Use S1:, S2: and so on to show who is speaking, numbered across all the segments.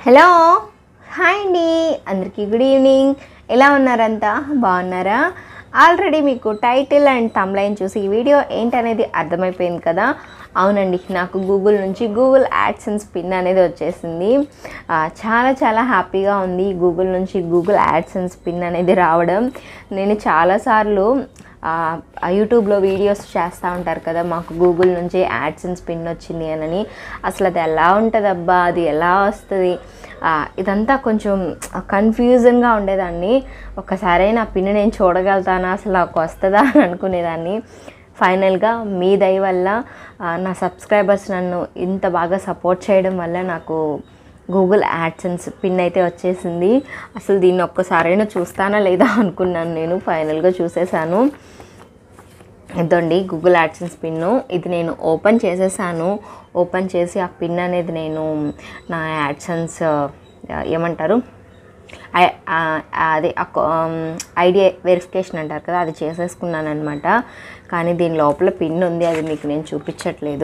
S1: hello hi అండి అందరికీ good evening ఎలా ఉన్నారంతా బాగున్నారా ఆల్రెడీ మీకు టైటిల్ అండ్ తమ్లైన్ చూసి ఈ వీడియో ఏంటనేది అర్థమైపోయింది కదా అవునండి నాకు గూగుల్ నుంచి గూగుల్ యాడ్సెన్స్ పిన్ అనేది వచ్చేసింది ఆ, చాలా చాలా హ్యాపీగా ఉంది గూగుల్ నుంచి గూగుల్ యాడ్సెన్స్ పిన్ అనేది రావడం నేను చాలాసార్లు ఆ, ఆ యూట్యూబ్లో వీడియోస్ చేస్తూ ఉంటారు కదా మాకు గూగుల్ నుంచి యాడ్సెన్స్ పిన్ వచ్చింది అని అసలు అది ఎలా ఉంటుంది అబ్బా అది ఎలా వస్తుంది ఆ, ఇదంతా కొంచెం కన్ఫ్యూజన్గా ఉండేదాన్ని ఒక్కసారి నా పిన్ నేను చూడగలుగుతానా అసలు నాకు వస్తుందా అని అనుకునేదాన్ని ఫైనల్గా మీ దయ వల్ల ఆ, నా సబ్స్క్రైబర్స్ నన్ను ఇంత బాగా సపోర్ట్ చేయడం వల్ల నాకు గూగుల్ యాడ్సెన్స్ పిన్ అయితే వచ్చేసింది అసలు దీన్ని ఒక్కసారైనా చూస్తానా లేదా అనుకున్నాను నేను ఫైనల్గా చూసేసాను ఇదండి గూగుల్ యాడ్సెన్స్ పిన్ను ఇది నేను ఓపెన్ చేసేసాను ఓపెన్ చేసి ఆ పిన్ అనేది నేను నా యాడ్సెన్స్ ఏమంటారు ఐ- ఆ- అది ఐడియా వెరిఫికేషన్ అంటారు కదా అది చేసేసుకున్నాను అనమాట కానీ దీని లోపల పిన్ ఉంది అది మీకు నేను చూపించట్లేదు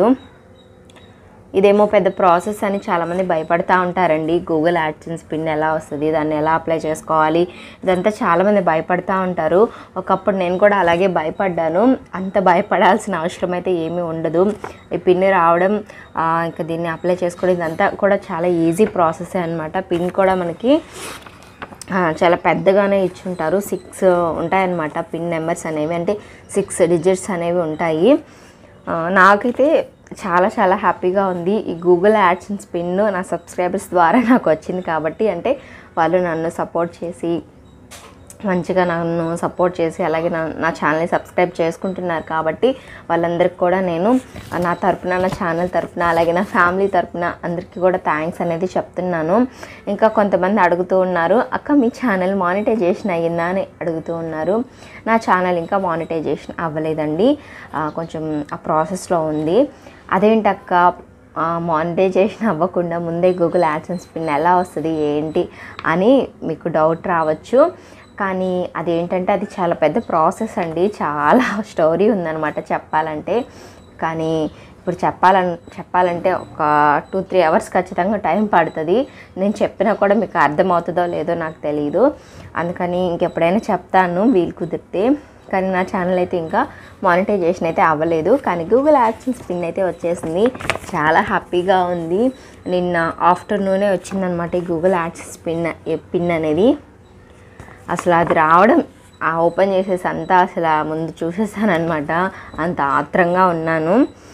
S1: ఇదేమో పెద్ద ప్రాసెస్ అని చాలామంది భయపడతా ఉంటారండి గూగుల్ యాడ్సెన్స్ పిన్ ఎలా వస్తుంది దాన్ని ఎలా అప్లై చేసుకోవాలి ఇదంతా చాలామంది భయపడతా ఉంటారు ఒకప్పుడు నేను కూడా అలాగే భయపడ్డాను అంత భయపడాల్సిన అవసరం అయితే ఏమీ ఉండదు ఈ పిన్ రావడం ఆ, ఇంకా దీన్ని అప్లై చేసుకోవడం ఇదంతా కూడా చాలా ఈజీ ప్రాసెస్ అనమాట పిన్ కూడా మనకి ఆ, చాలా పెద్దగానే ఇచ్చుంటారు సిక్స్ ఉంటాయన్నమాట పిన్ నెంబర్స్ అనేవి అంటే సిక్స్ డిజిట్స్ అనేవి ఉంటాయి ఆ, నాకైతే చాలా చాలా హ్యాపీగా ఉంది ఈ గూగుల్ యాడ్సెన్స్ పిన్ నా సబ్స్క్రైబర్స్ ద్వారా నాకు వచ్చింది కాబట్టి అంటే వాళ్ళు నన్ను సపోర్ట్ చేసి మంచిగా నన్ను సపోర్ట్ చేసి అలాగే నా నా ఛానల్ని సబ్స్క్రైబ్ చేసుకుంటున్నారు కాబట్టి వాళ్ళందరికీ కూడా నేను నా తరపున నా ఛానల్ తరపున అలాగే నా ఫ్యామిలీ తరపున అందరికీ కూడా థ్యాంక్స్ అనేది చెప్తున్నాను ఇంకా కొంతమంది అడుగుతూ ఉన్నారు అక్క మీ ఛానల్ మానిటైజేషన్ అయ్యిందా అని అడుగుతూ ఉన్నారు నా ఛానల్ ఇంకా మానిటైజేషన్ అవ్వలేదండి ఆ, కొంచెం ఆ ప్రాసెస్లో ఉంది అదేంటక్క మానిటైజేషన్ అవ్వకుండా ముందే గూగుల్ యాడ్సెన్స్ పిన్ ఎలా వస్తుంది ఏంటి అని మీకు డౌట్ రావచ్చు కానీ అదేంటంటే అది చాలా పెద్ద ప్రాసెస్ అండి చాలా స్టోరీ ఉందన్నమాట చెప్పాలంటే కానీ ఇప్పుడు చెప్పాలని చెప్పాలంటే ఒక టూ త్రీ అవర్స్ ఖచ్చితంగా టైం పడుతుంది నేను చెప్పినా కూడా మీకు అర్థమవుతుందో లేదో నాకు తెలియదు అందుకని ఇంకెప్పుడైనా చెప్తాను వీలు కుదిరితే కానీ నా ఛానల్ అయితే ఇంకా మానిటైజేషన్ అయితే అవ్వలేదు కానీ గూగుల్ యాడ్సెన్స్ పిన్ అయితే వచ్చేసింది చాలా హ్యాపీగా ఉంది నిన్న ఆఫ్టర్నూనే వచ్చిందనమాట ఈ గూగుల్ యాడ్సెన్స్ పిన్ పిన్ అనేది అసలు అది రావడం ఆ ఓపెన్ చేసేసి అంతా అసలు ఆ ముందు చూసేసాను అనమాట అంత ఆత్రంగా ఉన్నాను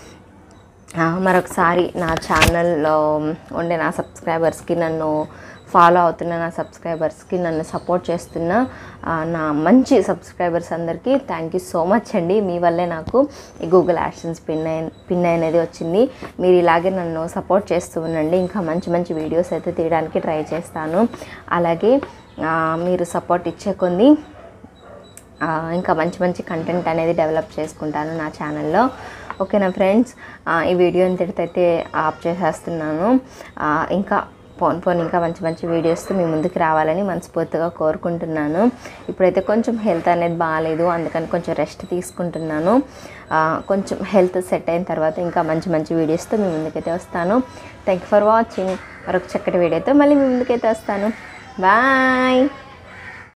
S1: ఆ, మరొకసారి నా ఛానల్లో ఉండే నా సబ్స్క్రైబర్స్కి నన్ను ఫాలో అవుతున్న నా సబ్స్క్రైబర్స్కి నన్ను సపోర్ట్ చేస్తున్న ఆ, నా మంచి సబ్స్క్రైబర్స్ అందరికీ థ్యాంక్ యూ సో మచ్ అండి మీ వల్లే నాకు ఈ గూగుల్ యాక్షన్స్ పిన్ అయి పిన్ అనేది వచ్చింది మీరు ఇలాగే నన్ను సపోర్ట్ చేస్తూ ఉండండి ఇంకా మంచి మంచి వీడియోస్ అయితే తీయడానికి ట్రై చేస్తాను అలాగే ఆ, మీరు సపోర్ట్ ఇచ్చే కొన్ని ఆ, ఇంకా మంచి మంచి కంటెంట్ అనేది డెవలప్ చేసుకుంటాను నా ఛానల్లో ఓకేనా ఫ్రెండ్స్ ఆ, ఈ వీడియో ఇంతటితో అయితే ఆఫ్ చేసేస్తున్నాను ఆ, ఇంకా ఫోన్ ఫోన్ ఇంకా మంచి మంచి వీడియోస్తో మీ ముందుకు రావాలని మనస్ఫూర్తిగా కోరుకుంటున్నాను ఇప్పుడైతే కొంచెం హెల్త్ అనేది బాగాలేదు అందుకని కొంచెం రెస్ట్ తీసుకుంటున్నాను ఆ, కొంచెం హెల్త్ సెట్ అయిన తర్వాత ఇంకా మంచి మంచి వీడియోస్తో మీ ముందుకైతే వస్తాను థ్యాంక్ యూ ఫర్ వాచింగ్ మరొక చక్కటి వీడియోతో మళ్ళీ మీ ముందుకైతే వస్తాను బాయ్